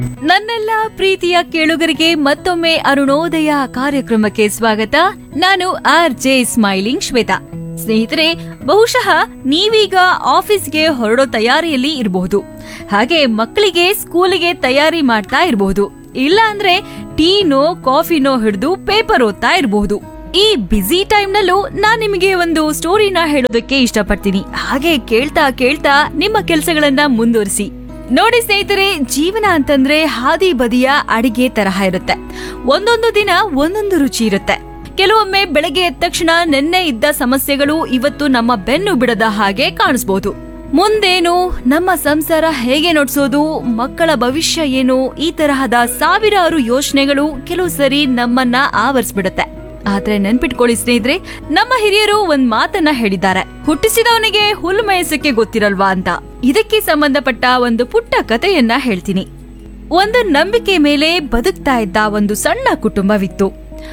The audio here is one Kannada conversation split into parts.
ನನ್ನೆಲ್ಲ ಪ್ರೀತಿಯ ಕೇಳುಗರಿಗೆ ಮತ್ತೊಮ್ಮೆ ಅರುಣೋದಯ ಕಾರ್ಯಕ್ರಮಕ್ಕೆ ಸ್ವಾಗತ ನಾನು ಆರ್ ಜೆ ಸ್ಮೈಲಿಂಗ್ ಶ್ವೇತಾ ಸ್ನೇಹಿತರೆ ಬಹುಶಃ ನೀವೀಗ ಆಫೀಸ್ಗೆ ಹೊರಡೋ ತಯಾರಿಯಲ್ಲಿ ಇರಬಹುದು ಹಾಗೆ ಮಕ್ಕಳಿಗೆ ಸ್ಕೂಲಿಗೆ ತಯಾರಿ ಮಾಡ್ತಾ ಇರಬಹುದು ಇಲ್ಲ ಅಂದ್ರೆ ಟೀನೋ ಕಾಫಿನೋ ಹಿಡಿದು ಪೇಪರ್ ಓದ್ತಾ ಇರಬಹುದು ಈ ಬ್ಯುಸಿ ಟೈಮ್ನಲ್ಲೂ ನಾನ್ ನಿಮಗೆ ಒಂದು ಸ್ಟೋರಿನ ಹೇಳೋದಕ್ಕೆ ಇಷ್ಟಪಡ್ತೀನಿ ಹಾಗೆ ಕೇಳ್ತಾ ಕೇಳ್ತಾ ನಿಮ್ಮ ಕೆಲಸಗಳನ್ನ ಮುಂದುವರಿಸಿ ನೋಡಿ ಸ್ನೇಹಿತರೆ ಜೀವನ ಅಂತಂದ್ರೆ ಹಾದಿ ಬದಿಯ ಅಡಿಗೆ ತರಹ ಇರುತ್ತೆ ಒಂದೊಂದು ದಿನ ಒಂದೊಂದು ರುಚಿ ಇರುತ್ತೆ ಕೆಲವೊಮ್ಮೆ ಬೆಳಗ್ಗೆ ಎದ್ದ ತಕ್ಷಣ ನಿನ್ನೆ ಇದ್ದ ಸಮಸ್ಯೆಗಳು ಇವತ್ತು ನಮ್ಮ ಬೆನ್ನು ಬಿಡದ ಹಾಗೆ ಕಾಣಿಸ್ಬೋದು ಮುಂದೇನು ನಮ್ಮ ಸಂಸಾರ ಹೇಗೆ ನಡೆಸೋದು ಮಕ್ಕಳ ಭವಿಷ್ಯ ಏನು ಈ ತರಹದ ಸಾವಿರಾರು ಯೋಚನೆಗಳು ಕೆಲವು ಸರಿ ನಮ್ಮನ್ನ ಆವರಿಸ್ಬಿಡುತ್ತೆ ಆದ್ರೆ ನೆನ್ಪಿಟ್ಕೊಳ್ಳಿ ಸ್ನೇಹಿತರೆ ನಮ್ಮ ಹಿರಿಯರು ಒಂದ್ ಮಾತನ್ನ ಹೇಳಿದ್ದಾರೆ ಹುಟ್ಟಿಸಿದವನಿಗೆ ಹುಲ್ಲು ಮೇಯಿಸಕ್ಕೆ ಗೊತ್ತಿರಲ್ವಾ ಅಂತ ಇದಕ್ಕೆ ಸಂಬಂಧಪಟ್ಟ ಒಂದು ಪುಟ್ಟ ಕಥೆಯನ್ನ ಹೇಳ್ತೀನಿ ಒಂದು ನಂಬಿಕೆ ಮೇಲೆ ಬದುಕ್ತಾ ಇದ್ದ ಒಂದು ಸಣ್ಣ ಕುಟುಂಬವಿತ್ತು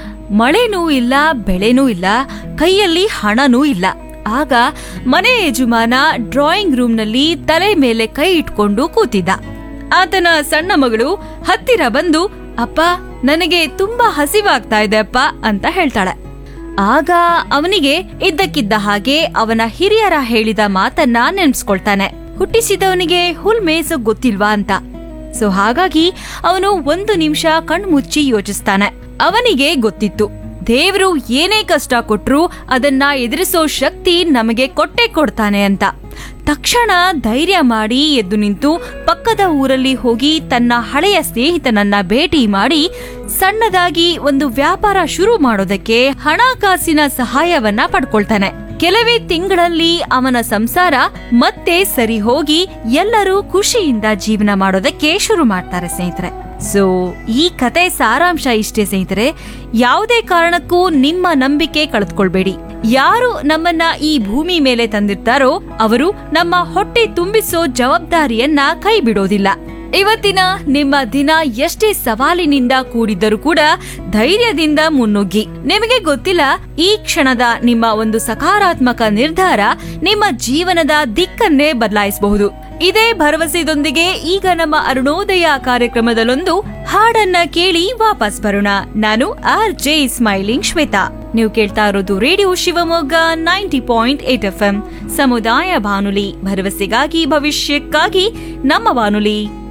ಮಳೆನೂ ಇಲ್ಲ ಬೆಳೆನೂ ಇಲ್ಲ ಕೈಯಲ್ಲಿ ಹಣನೂ ಇಲ್ಲ ಆಗ ಮನೆ ಯಜಮಾನ ಡ್ರಾಯಿಂಗ್ ರೂಮ್ನಲ್ಲಿ ತಲೆ ಮೇಲೆ ಕೈ ಇಟ್ಕೊಂಡು ಕೂತಿದ್ದ ಆತನ ಸಣ್ಣ ಮಗಳು ಹತ್ತಿರ ಬಂದು ಅಪ್ಪ ನನಗೆ ತುಂಬಾ ಹಸಿವಾಗ್ತಾ ಇದೆ ಅಪ್ಪ ಅಂತ ಹೇಳ್ತಾಳೆ ಆಗ ಅವನಿಗೆ ಇದ್ದಕ್ಕಿದ್ದ ಹಾಗೆ ಅವನ ಹಿರಿಯರ ಹೇಳಿದ ಮಾತನ್ನ ನೆನ್ಸ್ಕೊಳ್ತಾನೆ ಹುಟ್ಟಿಸಿದವನಿಗೆ ಹುಲ್ ಮೇಯ್ಸೋಕ್ ಗೊತ್ತಿಲ್ವಾ ಅಂತ ಸೊ ಹಾಗಾಗಿ ಅವನು ಒಂದು ನಿಮಿಷ ಕಣ್ಮುಚ್ಚಿ ಯೋಚಿಸ್ತಾನೆ ಅವನಿಗೆ ಗೊತ್ತಿತ್ತು ದೇವ್ರು ಏನೇ ಕಷ್ಟ ಕೊಟ್ರು ಅದನ್ನ ಎದುರಿಸೋ ಶಕ್ತಿ ನಮಗೆ ಕೊಟ್ಟೆ ಕೊಡ್ತಾನೆ ಅಂತ ತಕ್ಷಣ ಧೈರ್ಯ ಮಾಡಿ ಎದ್ದು ನಿಂತು ಪಕ್ಕದ ಊರಲ್ಲಿ ಹೋಗಿ ತನ್ನ ಹಳೆಯ ಸ್ನೇಹಿತನನ್ನ ಭೇಟಿ ಮಾಡಿ ಸಣ್ಣದಾಗಿ ಒಂದು ವ್ಯಾಪಾರ ಶುರು ಮಾಡೋದಕ್ಕೆ ಹಣಕಾಸಿನ ಸಹಾಯವನ್ನ ಪಡ್ಕೊಳ್ತಾನೆ ಕೆಲವೇ ತಿಂಗಳಲ್ಲಿ ಅವನ ಸಂಸಾರ ಮತ್ತೆ ಸರಿ ಹೋಗಿ ಎಲ್ಲರೂ ಖುಷಿಯಿಂದ ಜೀವನ ಮಾಡೋದಕ್ಕೆ ಶುರು ಮಾಡ್ತಾರೆ ಸ್ನೇಹಿತರೆ ಸೊ ಈ ಕತೆ ಸಾರಾಂಶ ಇಷ್ಟೇ ಸ್ನೇಹಿತರೆ ಯಾವುದೇ ಕಾರಣಕ್ಕೂ ನಿಮ್ಮ ನಂಬಿಕೆ ಕಳೆದುಕೊಳ್ಬೇಡಿ ಯಾರು ನಮ್ಮನ್ನ ಈ ಭೂಮಿ ಮೇಲೆ ತಂದಿರ್ತಾರೋ ಅವರು ನಮ್ಮ ಹೊಟ್ಟೆ ತುಂಬಿಸೋ ಜವಾಬ್ದಾರಿಯನ್ನ ಕೈ ಬಿಡೋದಿಲ್ಲ ಇವತ್ತಿನ ನಿಮ್ಮ ದಿನ ಎಷ್ಟೇ ಸವಾಲಿನಿಂದ ಕೂಡಿದ್ದರೂ ಕೂಡ ಧೈರ್ಯದಿಂದ ಮುನ್ನುಗ್ಗಿ ನಿಮಗೆ ಗೊತ್ತಿಲ್ಲ ಈ ಕ್ಷಣದ ನಿಮ್ಮ ಒಂದು ಸಕಾರಾತ್ಮಕ ನಿರ್ಧಾರ ನಿಮ್ಮ ಜೀವನದ ದಿಕ್ಕನ್ನೇ ಬದಲಾಯಿಸಬಹುದು ಇದೇ ಭರವಸೆದೊಂದಿಗೆ ಈಗ ನಮ್ಮ ಅರುಣೋದಯ ಕಾರ್ಯಕ್ರಮದಲ್ಲೊಂದು ಹಾಡನ್ನ ಕೇಳಿ ವಾಪಸ್ ಬರೋಣ ನಾನು ಆರ್ ಜೆ ಸ್ಮೈಲಿಂಗ್ ಶ್ವೇತಾ ನೀವು ಕೇಳ್ತಾ ಇರೋದು radio Shivamogga ninety point eight F ಸಮುದಾಯ ಬಾನುಲಿ ಭರವಸೆಗಾಗಿ ಭವಿಷ್ಯಕ್ಕಾಗಿ ನಮ್ಮ ಬಾನುಲಿ